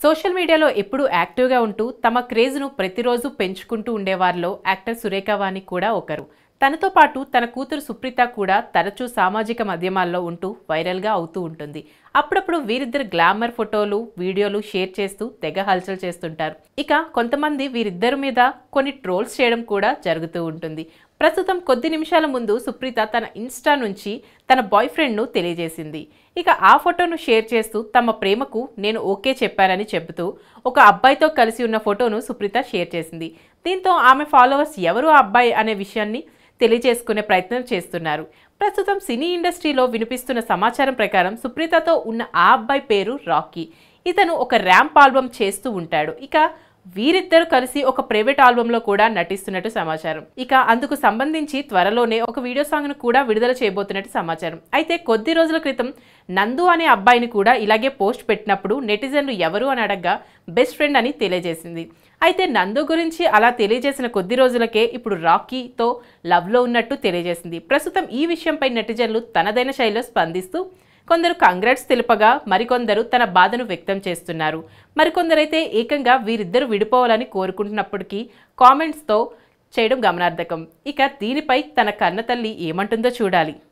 social మీడియాలో ఎప్పుడూ యాక్టివ్గా ఉంటూ తమ క్రేజ్ను ప్రతిరోజు పెంచుకుంటూ ఉండేవారిలో యాక్టర్ సురేఖ వాణి కూడా ఒకరు తనతో పాటు తన కూతురు సుప్రీత కూడా తరచూ సామాజిక మాధ్యమాల్లో ఉంటూ వైరల్గా అవుతూ ఉంటుంది అప్పుడప్పుడు వీరిద్దరు గ్లామర్ ఫోటోలు వీడియోలు షేర్ చేస్తూ తెగ హల్చల్ చేస్తుంటారు ఇక కొంతమంది వీరిద్దరి మీద కొన్ని ట్రోల్స్ చేయడం కూడా జరుగుతూ ఉంటుంది ప్రస్తుతం కొద్ది నిమిషాల ముందు సుప్రీత తన ఇన్స్టా నుంచి తన బాయ్ ఫ్రెండ్ను తెలియజేసింది ఇక ఆ ఫోటోను షేర్ చేస్తూ తమ ప్రేమకు నేను ఓకే చెప్పానని చెబుతూ ఒక అబ్బాయితో కలిసి ఉన్న ఫోటోను సుప్రీత షేర్ చేసింది దీంతో ఆమె ఫాలోవర్స్ ఎవరు ఆ అబ్బాయి అనే విషయాన్ని తెలియజేసుకునే ప్రయత్నం చేస్తున్నారు ప్రస్తుతం సినీ ఇండస్ట్రీలో వినిపిస్తున్న సమాచారం ప్రకారం సుప్రీతతో ఉన్న ఆ అబ్బాయి పేరు రాకీ ఇతను ఒక ర్యాంప్ ఆల్బమ్ చేస్తూ ఉంటాడు ఇక వీరిద్దరు కలిసి ఒక ప్రైవేట్ ఆల్బంలో కూడా నటిస్తున్నట్టు సమాచారం ఇక అందుకు సంబంధించి త్వరలోనే ఒక వీడియో సాంగ్ను కూడా విడుదల చేయబోతున్నట్టు సమాచారం అయితే కొద్ది రోజుల క్రితం నందు అనే అబ్బాయిని కూడా ఇలాగే పోస్ట్ పెట్టినప్పుడు నెటిజన్లు ఎవరు అని అడగ్గా బెస్ట్ ఫ్రెండ్ అని తెలియజేసింది అయితే నందు గురించి అలా తెలియజేసిన కొద్ది రోజులకే ఇప్పుడు రాకీతో లవ్లో ఉన్నట్టు తెలియజేసింది ప్రస్తుతం ఈ విషయంపై నెటిజన్లు తనదైన శైలిలో స్పందిస్తూ కొందరు కంగ్రాట్స్ తెలుపగా మరికొందరు తన బాధను వ్యక్తం చేస్తున్నారు మరికొందరైతే ఏకంగా వీరిద్దరు విడిపోవాలని కోరుకుంటున్నప్పటికీ కామెంట్స్తో చేయడం గమనార్థకం ఇక దీనిపై తన కన్నతల్లి ఏమంటుందో చూడాలి